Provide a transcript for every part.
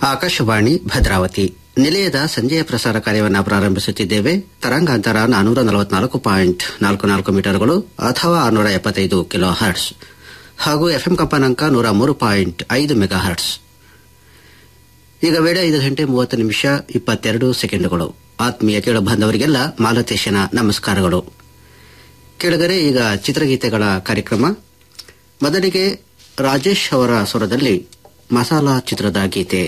ಆಕಾಶವಾಣಿ ಭದ್ರಾವತಿ ನಿಲಯದ ಸಂಜೆಯ ಪ್ರಸಾರ ಕಾರ್ಯವನ್ನು ಪ್ರಾರಂಭಿಸುತ್ತಿದ್ದೇವೆ ತರಂಗಾಂತರ ನಾನೂರ ನಲವತ್ನಾಲ್ಕು ಪಾಯಿಂಟ್ ನಾಲ್ಕು ನಾಲ್ಕು ಮೀಟರ್ಗಳು ಅಥವಾ ಆರುನೂರ ಎಪ್ಪತ್ತೈದು ಕಿಲೋ ಹರ್ಟ್ಸ್ ಹಾಗೂ ಎಫ್ಎಂ ಕಂಪನಾಂಕ ನೂರ ಮೂರು ಪಾಯಿಂಟ್ ಐದು ಮೆಗಾ ಹರ್ಟ್ಸ್ ಈಗ ವೇಳೆ ಐದು ಗಂಟೆ ಮೂವತ್ತು ನಿಮಿಷ ಇಪ್ಪತ್ತೆರಡು ಸೆಕೆಂಡುಗಳು ಆತ್ಮೀಯ ಕೇಳು ಬಾಂಧವರಿಗೆಲ್ಲ ಮಾಲತೇಶನ ನಮಸ್ಕಾರಗಳು ಕೆಳಗರೆ ಈಗ ಚಿತ್ರಗೀತೆಗಳ ಕಾರ್ಯಕ್ರಮ ಮೊದಲಿಗೆ ರಾಜೇಶ್ ಅವರ ಸ್ವರದಲ್ಲಿ ಮಸಾಲಾ ಚಿತ್ರದ ಗೀತೆ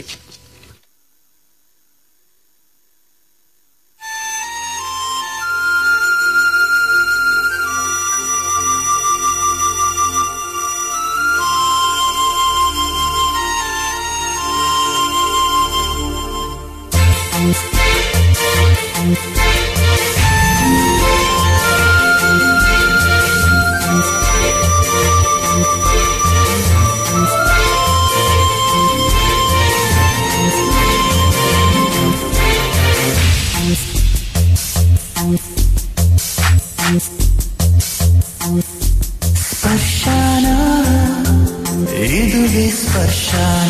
ಸ್ಪರ್ಶಾನ ಇದುವೆ ಸ್ಪರ್ಶಾನ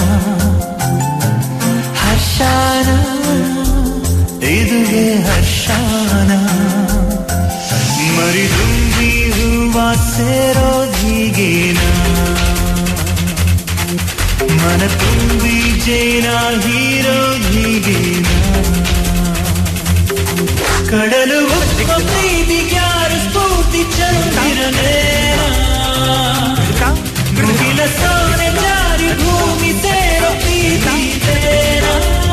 ಹರ್ಷಾನ ಇದುವೆ ಹರ್ಷಾನ ಮರಿದುಂಬಿ ಹೂವ ಸೇರೋದಿಗೇನ ಮನ ತುಂಬಿ ಜೇನ ಹೀರೋದಿಗೇನ ಕಡಲು ಒಪ್ಪ ಪ್ರೀತಿಗ್ಯಾರು ಸ್ಫೂರ್ತಿ ಚಂದಿರನೇನ ಮುಗಿಲ ಸೋನೆ ಜಾರಿ ಭೂಮಿ ಸೇರೋ ಪ್ರೀತಿದೇನ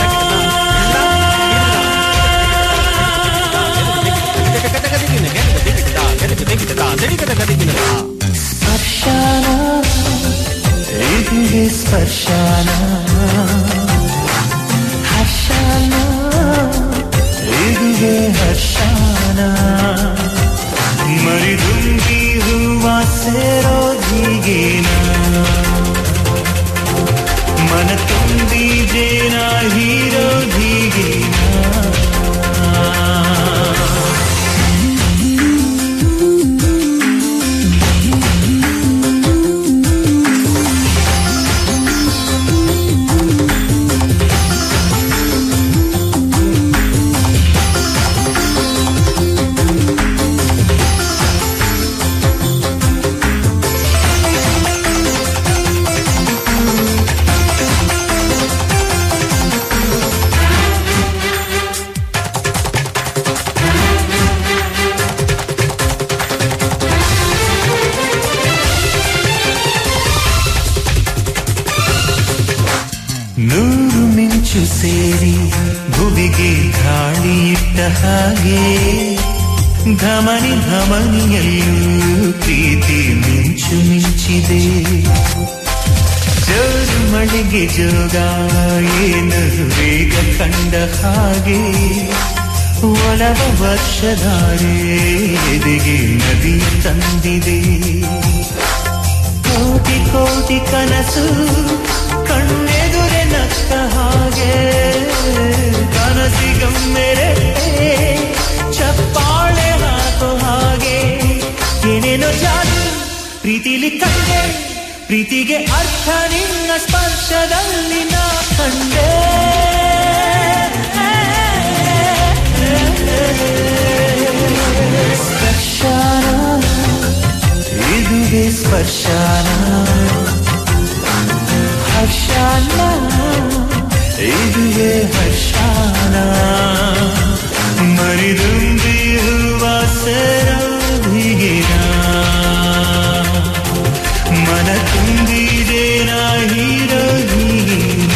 ಸ್ಪರ್ಶಾನ ಇದುವೆ ಸ್ಪರ್ಶಾನ ಹರ್ಷಾನ ಇದುವೆ ಹರ್ಷಾನ ಮರಿದುಂಬಿ ಹೂವ ಸೇರೋದಿಗೇನ ಮನ ತುಂಬಿ ಜೇನ ಹೀರೋದಿಗೇನ ನೂರು ಮಿಂಚು ಸೇರಿ ಭುವಿಗೆ ಗಾಳಿ ಇಟ್ಟ ಹಾಗೆ ಧಮನಿ ಧಮನಿಯಲ್ಲೂ ಪ್ರೀತಿ ಮಿಂಚು ಮಿಂಚಿದೆ ಜೋರು ಮಳೆಗೆ ಜೋಗ ಏನು ಬೇಗ ಕಂಡ ಹಾಗೆ ಒಲವ ವರ್ಷಧಾರೆ ಎದೆಗೆ ನದಿ ತಂದಿದೆ ಕೋಟಿ ಕೋಟಿ ಕನಸು ಕಣ್ಣೆದುರೆ ನಕ್ಕ ಹಾಗೆ ಕನಸಿಗಮ್ಮೆರೆ ಚಪ್ಪಾಳೆ ಹಾಕೋ ಹಾಗೆ ಏನೇನೋ ಜಾದು ಪ್ರೀತಿಲಿ ಕಂಡೆ ಪ್ರೀತಿಗೆ ಅರ್ಥ ನಿನ್ನ ಸ್ಪರ್ಶದಲ್ಲಿ ನಾ ಕಂಡೆ ಸ್ಪರ್ಶಾನ ಇದುವೆ ಸ್ಪರ್ಶಾನ ಹರ್ಷಾನ ಇದುವೆ ಹರ್ಷಾನ ಮರಿದುಂಬಿ ಹೂವ ಸರೋದಿಗಿನ ಮನ ತುಂಬಿದೇನ ಹೀರೋಗಿನ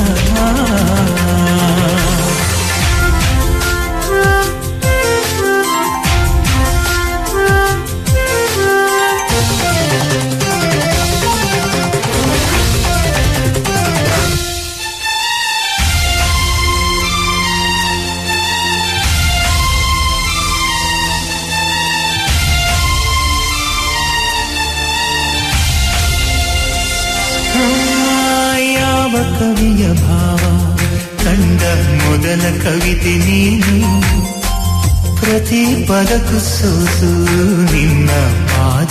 ಯಾವ ಕವಿಯ ಭಾವ ಕಂಡ ಮೊದಲ ಕವಿತೆ ನೀನು ಪ್ರತಿ ಪದಕ್ಕೂ ಸೋತು ನಿನ್ನ ಪಾದ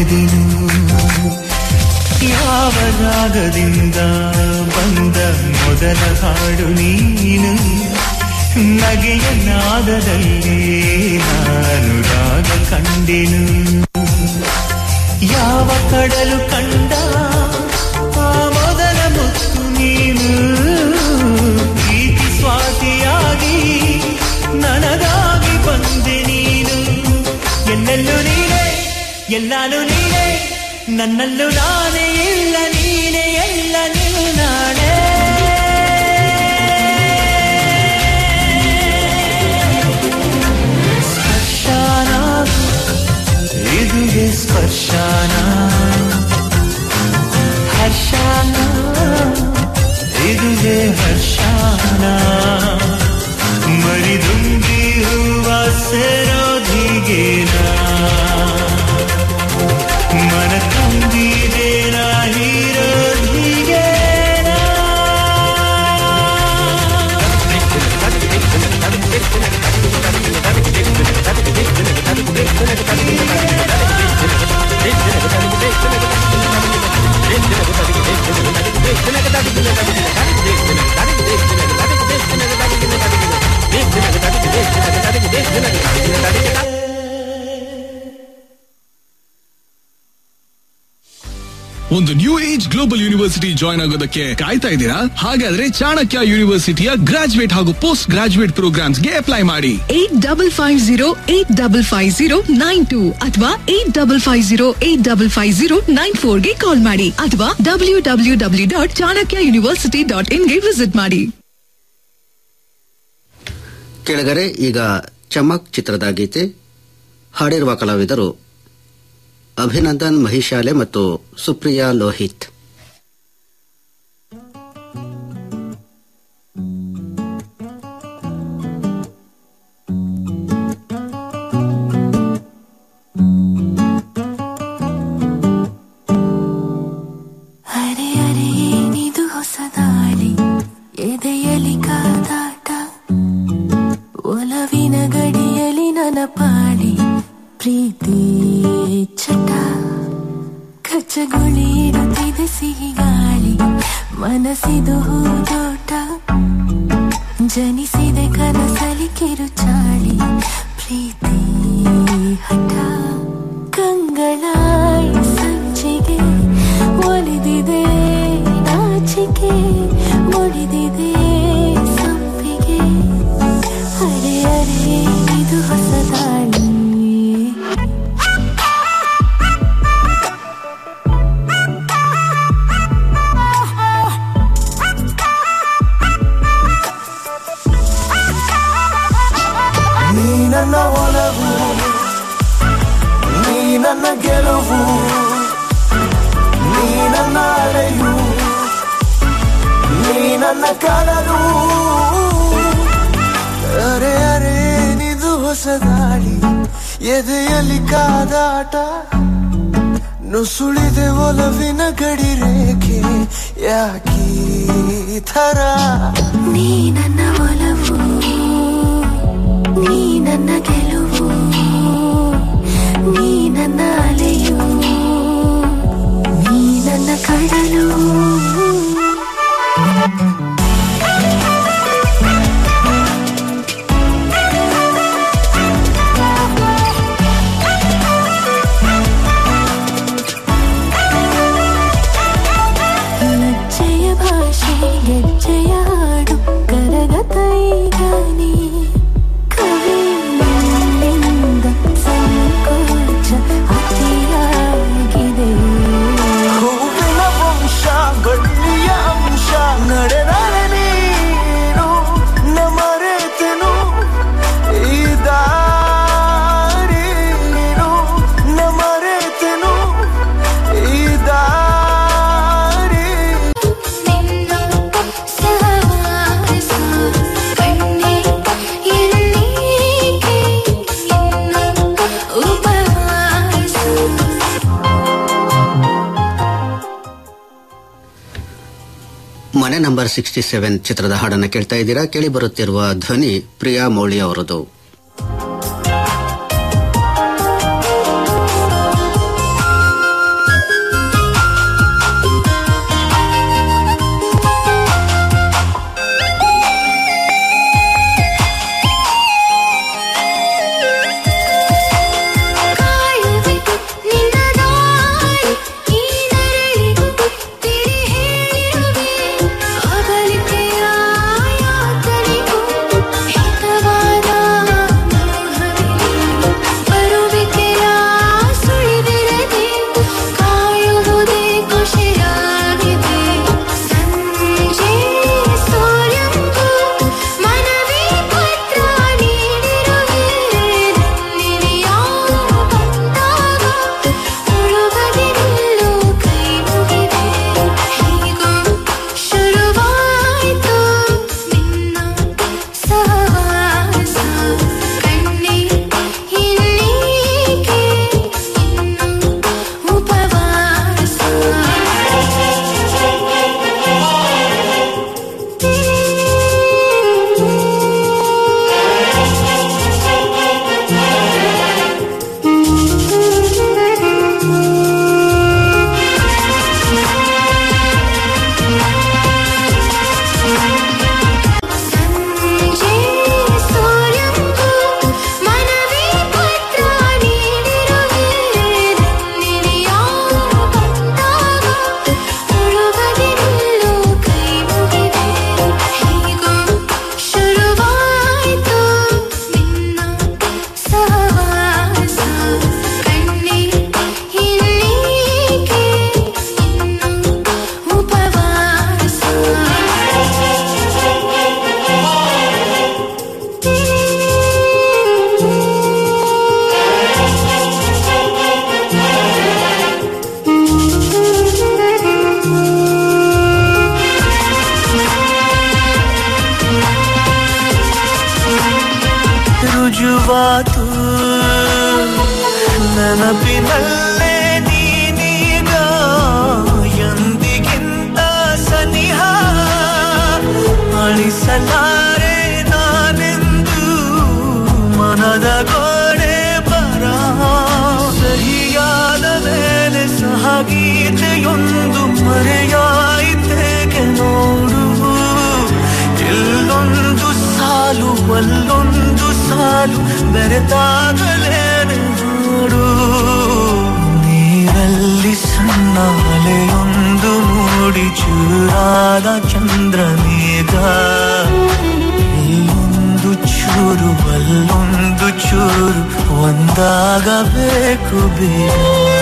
ತೊಳೆದೆನು ಯಾವ ರಾಗದಿಂದ ಬಂದ ಮೊದಲ ಮೊದಲ ಹಾಡು ನೀನು ನಗೆಯ ನಾದದಲ್ಲಿ ನಾನು ರಾಗ ಕಂಡೆನು ಯಾವ ಕಡಲು ಕಂಡ ಆ ಮೊದಲ ಮುತ್ತು ನೀನು ಪ್ರೀತಿ ಸ್ವಾತಿಯಾಗಿ ನನಗಾಗಿ ಬಂದೆ ನೀನು ಎಲ್ಲೆಲ್ಲೂ ನೀನೇ ಎಲ್ಲಾನು ನೀನೇ ನನ್ನಲ್ಲೂ ನಾನೇ ಇಲ್ಲ ನೀನೇ ಎಲ್ಲ ನೀನು ನಾನೇ ಸ್ಪರ್ಶಾನ ಇದುವೆ ಸ್ಪರ್ಶಾನ ಹರ್ಷಾನ ಇದುವೆ ಹರ್ಷಾನ ಮರಿದುಂಬಿ ಹೂವ ಸೇರೋದಿಗೇನ ಮನ ತುಂಬಿದೇನ ಹೀರೋದಿಗೇನ ಒಂದು new age global university join ಆಗೋದಕ್ಕೆ ಕಾಯ್ತಾ ಇದ್ದೀರಾ ಹಾಗಾದ್ರೆ ಚಾಣಕ್ಯ ಯೂನಿವರ್ಸಿಟಿಯ ಗ್ರಾಜುಯೇಟ್ ಹಾಗೂ ಪೋಸ್ಟ್ ಗ್ರಾಜುಯೇಟ್ ಪ್ರೋಗ್ರಾಮ್ಸ್ಗೆ ಅಪ್ಲೈ ಮಾಡಿ eight double five zero eight double five zero nine two ಅಥವಾ eight double five zero eight double five zero nine ಫೋರ್ಗೆ ಕಾಲ್ ಮಾಡಿ ಅಥವಾ W W W dot Chanakya university dot ಇನ್ಗೆ ವಿಸಿಟ್ ಮಾಡಿ ಕೆಳಗರೆ ಈಗ ಚಮಕ್ ಚಿತ್ರದ ಗೀತೆ ಹಾಡಿರುವ ಕಲಾವಿದರು ಅಭಿನಂದನ್ ಮಹಿಶಾಲೆ ಮತ್ತು ಸುಪ್ರಿಯಾ ಲೋಹಿತ್ ಅರೆ ಅರೆ ಏನಿದು ಹೊಸ ದಾಳಿ ಎದೆಯಲಿ ಕಾದಾಟ ಒಲವಿನ ಗಡಿಯಲಿ ನನ್ನ ಪಾಡಿ ಪ್ರೀತಿ ಚಟ ಕಚ್ಚಗುಳಿ ಇಡುತ್ತಿದೆ ಸಿಹಿ ಗಾಳಿ ಮನಸ್ಸಿದು ಹೂದೋಟ ಜನಿಸಿದೆ ಕನಸಲಿ ಕಿರುಚಾಳಿ ಪ್ರೀತಿ ಹಠ ಕಂಗಳಾಯಿ ಸಂಚಿಗೆ ಒಲಿದಿದೆ ನಾಚಿಕೆ ಮುಡಿದಿದೆ ಸಂಪಿಗೆ ಅರೆ ಅರೆ ಇದು ಹೊಸ ದಾಳಿ ನೀ ನನ್ನ ಒಲವು ನೀ ನನ್ನ ಗೆಲುವು ನೀ ನನ್ನ ಅಲೆಯು ನೀ ನನ್ನ ಕಡಲು ಅರೆ ಅರೆ ನಿದು ಹೊಸ ದಾಳಿ ಎದೆಯಲ್ಲಿ ಕಾದಾಟ ನುಸುಳಿದೆ ಒಲವಿನ ಗಡಿ ರೇಖೆ ಯಾಕೀ ಥರ ನೀ ನನ್ನ ಒಲವು ನೀ ನನ್ನ ಗೆಲುವು ನೀ ನನ್ನ ಅಲೆಯು ನೀ ನನ್ನ ಕಡಲು ಲಜ್ಜೆಯ ಭಾಷೆ ಗೆಜ್ಜೆಯ ಹಾಡು ಕರಗತ ಈಗ ನೀ ಕವಿಯಿಂದ ಸಂಕೋಚ ಅತಿಯಾಗಿದೆ ಹೂವಿನ ವಂಶ ಬಳ್ಳಿಯ ಅಂಶ ನಡೆದರೆ ನೀನು ನಮರೆತೆನು ಈ ದಾರಿ ನೀನು ನಮರೆತೆನು ಈ ದಾರಿ ನಿನ್ನ ಸಹವಾಸ ಕಣ್ಣೆ ಎನ್ನೀಗೆ ಇನ್ನ ಉಪವಾಸ ಮನೆ ನಂಬರ್ ಸಿಕ್ಸ್ಟಿ ಸೆವೆನ್ ಚಿತ್ರದ ಹಾಡನ್ನು ಕೇಳ್ತಾ ಇದ್ದೀರಾ ಕೇಳಿ ಬರುತ್ತಿರುವ ಧ್ವನಿ ಪ್ರಿಯಾ ಮೌಳಿ ಅವರದು ಿ ಬೆರೆತಾಗಲೇನೆ ನೋಡು ನೀರಲ್ಲಿ ಸಣ್ಣ ಅಲೆಯೊಂದು ಮೂಡಿ ಚೂರಾದ ಚಂದ್ರಮೇಘ ಇಲ್ಲೊಂದು ಚೂರು ಅಲ್ಲೊಂದು ಚೂರು ಒಂದಾಗಬೇಕು ಬೇಗ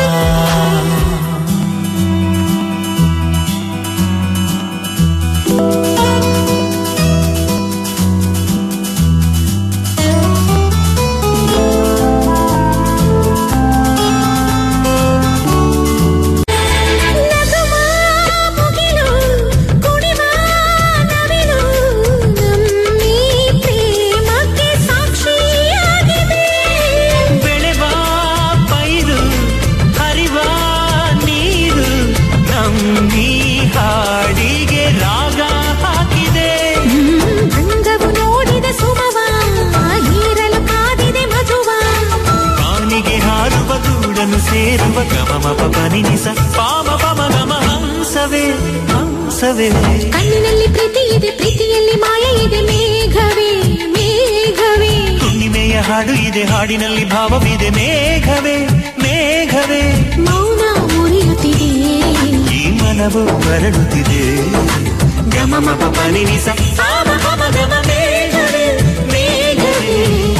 ನಗುವ ಮುಗಿಲು ಕುಣಿವ ನವಿಲು ನಮ್ಮಿ ಪ್ರೇಮಕ್ಕೆ ಸಾಕ್ಷಿಯಾಗಿದೆ ಬೆಳೆವ ಪೈರು ಹರಿವ ನೀರು ನಮ್ಮಿ ಹಾಡಿಗೆ ರಾಗ ಹಾಕಿದೆ ಅಂಗವು ನೋಡಿದ ಸುಮವ ಹೀರಲು ಕಾದಿದೆ ಮಧುವ ಕಾನಿಗೆ ಹಾರುವ ಗೂಡನ್ನು ಸೇರುವ ಗಮ ಪನಿನಿಸ ಪಾಮ ಪಮ ಗಮ ಹಂಸವೇ ಹಂಸವೇ ಕಣ್ಣಿನಲ್ಲಿ ಪ್ರೀತಿ ಇದೆ ಪ್ರೀತಿಯಲ್ಲಿ ಮಾಯ ಇದೆ ಮೇಘವೇ ಮೇಘವೇ ಹುಣ್ಣಿಮೆಯ ಹಾಡು ಇದೆ ಹಾಡಿನಲ್ಲಿ ಭಾವವಿದೆ ಮೇಘವೇ ಮೇಘವೇ ಮೌನ ಮುರಿಯುತ್ತಿದೆ ಈ ಮನವು ಬರಡುತ್ತಿದೆ ಗಮ ಮಪ ಪನಿನಿಸ ಪಾಮ ಪಮ ಗಮ ಮೇಘವೇ ಮೇಘವೇ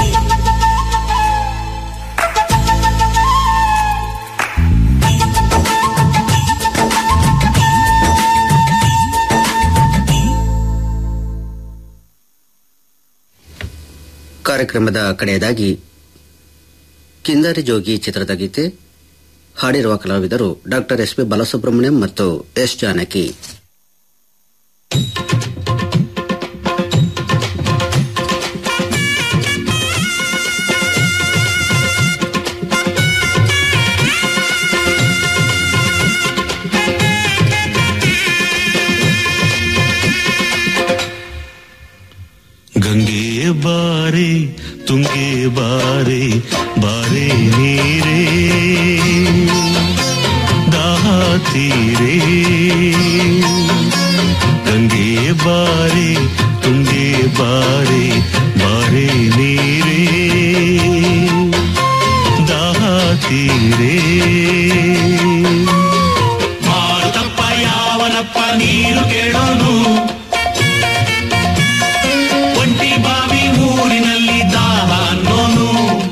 ಕಾರ್ಯಕ್ರಮದ ಕಡೆಯದಾಗಿ ಕಿಂದಾರಿ ಜೋಗಿ ಚಿತ್ರದ ಗೀತೆ ಹಾಡಿರುವ ಕಲಾವಿದರು ಡಾಕ್ಟರ್ ಎಸ್ ಪಿ ಬಾಲಸುಬ್ರಹ್ಮಣ್ಯಂ ಮತ್ತು ಎಸ್ ಜಾನಕಿ ಗಂಗೆ ಬಾರೆ ತುಂಗೆ ಬಾರೆ ಬಾರೆ ನೀರೇ ದಾಹ ತೀರೆ ಗಂಗೆ ಬಾರೆ ತುಂಗೆ ಬಾರೆ ಬಾರೆ ನೀರೇ ದಾಹ ತೀರೆ ಮಾರುತಪ್ಪ ಯಾವನಪ್ಪ ನೀರು ಕೇಳೋನು ಒಂಟಿ ಬಾವಿ ಊರಿನಲ್ಲಿ ದಾಹ ಅನ್ನೋನು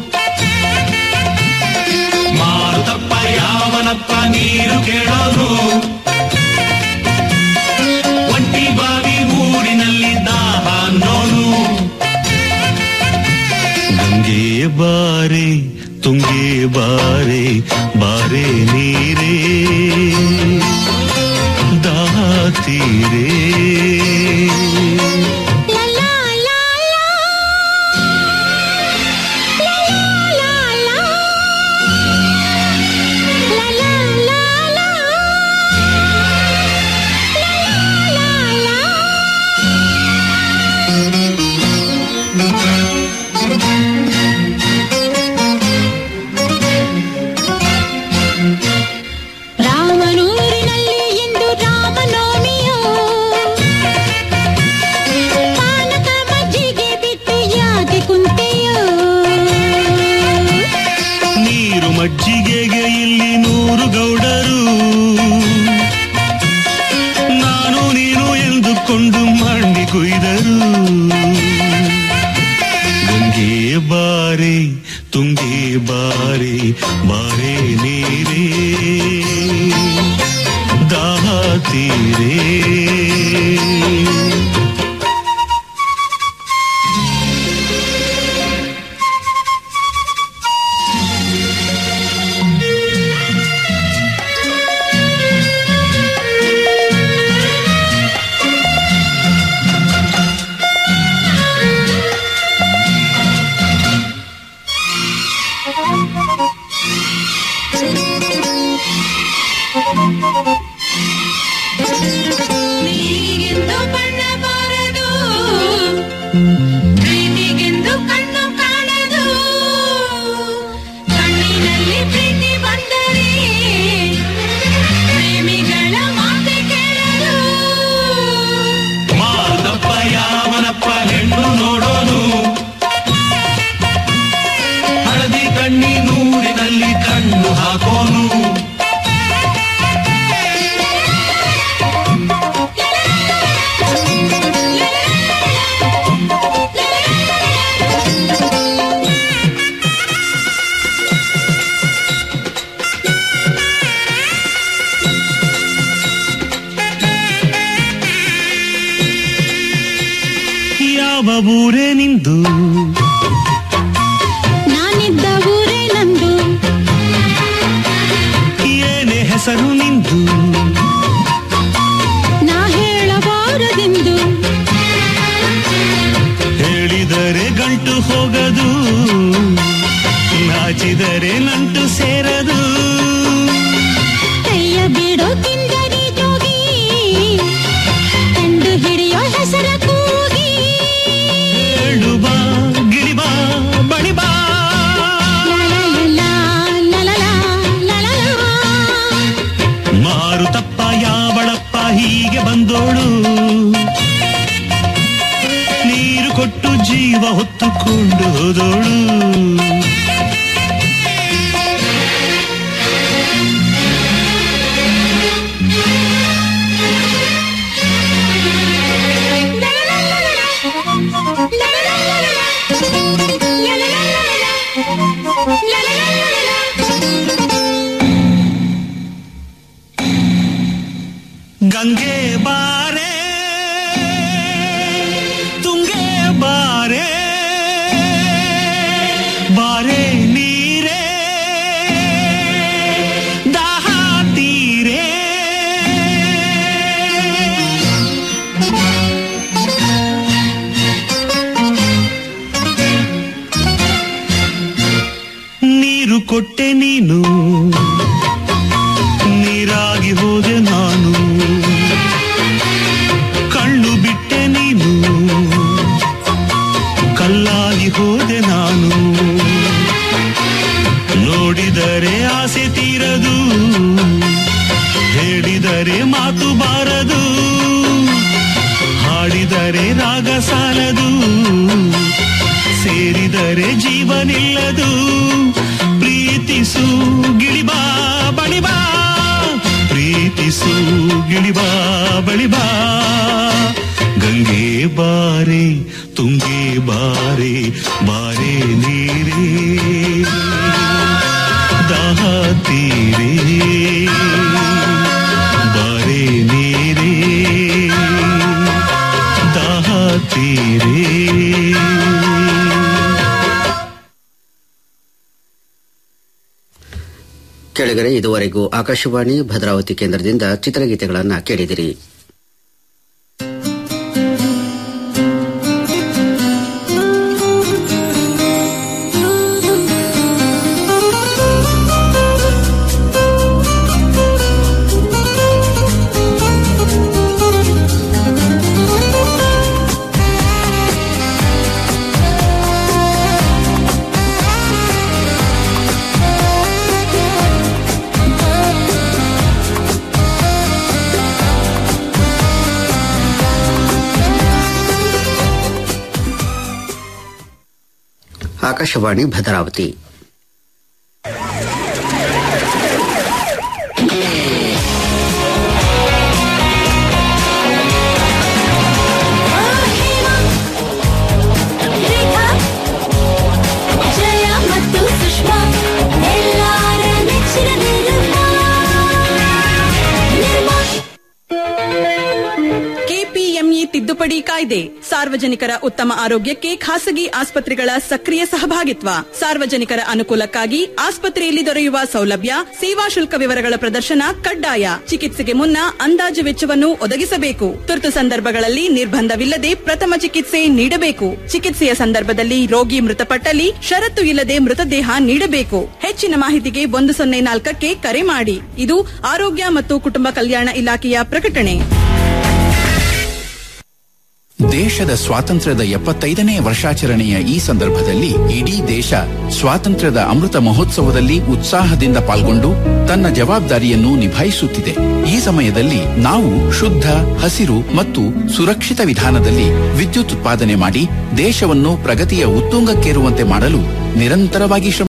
ಮಾರುತಪ್ಪ ಯಾವನಪ್ಪ ನೀರು ಕೇಳೋನು ಒಂಟಿ ಬಾವಿ ಊರಿನಲ್ಲಿ ದಾಹ ಅನ್ನೋನು ಗಂಗೆ ಬಾರೆ ತುಂಗೆ ಬಾರೆ ಬಾರೆ ನೀರೇ ದಾಹ ತೀರೇ ಲಾ ಲಾ ಲಾ ಲಾ. ಲಾ ಲಾ ಲಾ ಲಾ. ಲಾ ಲಾ ಲಾ ಲಾ. ಲಾ ಲಾ ಲಾ ಲಾ. ರಾಮನೂರಿನಲ್ಲಿ ಇಂದು ರಾಮನವಮಿಯೋ ಪಾನಕ ಮಜ್ಜಿಗೆ ಬಿಟ್ಟು ಯಾಕೆ ಕುಂತೆಯೋ ನೀರು ಮಜ್ಜಿಗೆಗೆ ಇಲ್ಲಿ ನೂರು ಗೌಡರು ನಾನು ನೀನು ಎಂದುಕೊಂಡು ಮಂಡಿ ಕೊಯ್ದರು ಗಂಗೆ ಬಾರೆ ತುಂಗೆ ಬಾರೆ ಬಾರೆ ನೀರೇ ದಾಹ ತೀರೇ ನೀರಿಗಿಂದು ಬಣ್ಣ ಊರೇ ನಿಂದು ನಾನಿದ್ದ ಊರೇ ನಂದು ಏನೇ ಹೆಸರು ನಿಂದು ನಾ ಹೇಳಬಾರದೆಂದು ಹೇಳಿದರೆ ಗಂಟು ಹೋಗದು ನಾಚಿದರೆ ನಂಟು ಸೇರದು ಕೈಯ ಬಿಡೋ ಕಿಂದರಿ ಜೋಗಿ ಕಂಡು ಹಿಡಿಯೋ ಹೆಸರ ಕೂಗಿ ಹೇಳು ಬಾ ಗಿಳಿಬಾ ಬಣಿಬಾ ಲಲಲಲಾ, ಲಲಲಾ, ಲಲಲಾ. ಮಾರುತಪ್ಪ ಯಾವಳಪ್ಪ ಹೀಗೆ ಬಂದೋಳು ನೀರು ಕೊಟ್ಟು ಜೀವ ಹೊತ್ತುಕೊಂಡು ಹೋದೋಳು ಗಂಗೆ ಬಾರೆ ತುಂಗೆ ಬಾರೆ ಬಾರೆ ನೀರೇ ದಾಹ ತೀರೆ ನೀರು ಕೊಟ್ಟೆ ನೀನು ನೀರಾಗಿ ಹೋದೆ ನಾನು ಕಣ್ಣು ಬಿಟ್ಟೆ ನೀನು ಕಲ್ಲಾಗಿ ಹೋದೆ ನಾನು ನೋಡಿದರೆ ಆಸೆ ತೀರದು ಹೇಳಿದರೆ ಮಾತು ಬಾರದು ಹಾಡಿದರೆ ರಾಗ ಸಾಲದು ಸೇರಿದರೆ ಜೀವನಿಲ್ಲದು ಪ್ರೀತಿಸು ಗಿಳಿಬಾ ಬಳಿಬಾ ಪ್ರೀತಿಸು ಗಿಳಿಬಾ ಬಳಿಬಾ ಗಂಗೆ ಬಾರೆ ತುಂಗೆ ಬಾರೆ ಬಾರೆ ನೀರೇ ದಾಹ ತೀರೇ ಬಾರೆ ನೀರೇ ದಾಹ ತೀರೇ ಕೆಳಗರೆ ಇದುವರೆಗೂ ಆಕಾಶವಾಣಿ ಭದ್ರಾವತಿ ಕೇಂದ್ರದಿಂದ ಚಿತ್ರಗೀತೆಗಳನ್ನು ಕೇಳಿದಿರಿ ಆಕಾಶವಾಣಿ ಭದ್ರಾವತಿ ರೇಖಾ, ಜಯ ಮತ್ತು ಸುಷ್ಮಾ ಎಲ್ಲಾರ ನೆಚ್ಚಿನ ನಿರ್ಮಾ ನಿರ್ಮಾ ಕೆಪಿಎಂಇ ತಿದ್ದುಪಡಿ ಕಾಯ್ದೆ ಸಾರ್ವಜನಿಕರ ಉತ್ತಮ ಆರೋಗ್ಯಕ್ಕೆ ಖಾಸಗಿ ಆಸ್ಪತ್ರೆಗಳ ಸಕ್ರಿಯ ಸಹಭಾಗಿತ್ವ ಸಾರ್ವಜನಿಕರ ಅನುಕೂಲಕ್ಕಾಗಿ ಆಸ್ಪತ್ರೆಯಲ್ಲಿ ದೊರೆಯುವ ಸೌಲಭ್ಯ ಸೇವಾ ಶುಲ್ಕ ವಿವರಗಳ ಪ್ರದರ್ಶನ ಕಡ್ಡಾಯ ಚಿಕಿತ್ಸೆಗೆ ಮುನ್ನ ಅಂದಾಜು ವೆಚ್ಚವನ್ನು ಒದಗಿಸಬೇಕು ತುರ್ತು ಸಂದರ್ಭಗಳಲ್ಲಿ ನಿರ್ಬಂಧವಿಲ್ಲದೆ ಪ್ರಥಮ ಚಿಕಿತ್ಸೆ ನೀಡಬೇಕು ಚಿಕಿತ್ಸೆಯ ಸಂದರ್ಭದಲ್ಲಿ ರೋಗಿ ಮೃತಪಟ್ಟಲ್ಲಿ ಷರತ್ತು ಇಲ್ಲದೆ ಮೃತದೇಹ ನೀಡಬೇಕು ಹೆಚ್ಚಿನ ಮಾಹಿತಿಗೆ ಒಂದು ಸೊನ್ನೆ ನಾಲ್ಕಕ್ಕೆ ಕರೆ ಮಾಡಿ ಇದು ಆರೋಗ್ಯ ಮತ್ತು ಕುಟುಂಬ ಕಲ್ಯಾಣ ಇಲಾಖೆಯ ಪ್ರಕಟಣೆ ದೇಶದ ಸ್ವಾತಂತ್ರ್ಯದ ಎಪ್ಪತ್ತೈದನೇ ವರ್ಷಾಚರಣೆಯ ಈ ಸಂದರ್ಭದಲ್ಲಿ ಇಡೀ ದೇಶ ಸ್ವಾತಂತ್ರ್ಯದ ಅಮೃತ ಮಹೋತ್ಸವದಲ್ಲಿ ಉತ್ಸಾಹದಿಂದ ಪಾಲ್ಗೊಂಡು ತನ್ನ ಜವಾಬ್ದಾರಿಯನ್ನು ನಿಭಾಯಿಸುತ್ತಿದೆ ಈ ಸಮಯದಲ್ಲಿ ನಾವು ಶುದ್ಧ ಹಸಿರು ಮತ್ತು ಸುರಕ್ಷಿತ ವಿಧಾನದಲ್ಲಿ ವಿದ್ಯುತ್ ಉತ್ಪಾದನೆ ಮಾಡಿ ದೇಶವನ್ನು ಪ್ರಗತಿಯ ಉತ್ತುಂಗಕ್ಕೇರುವಂತೆ ಮಾಡಲು ನಿರಂತರವಾಗಿ ಶ್ರಮಿಸಬೇಕು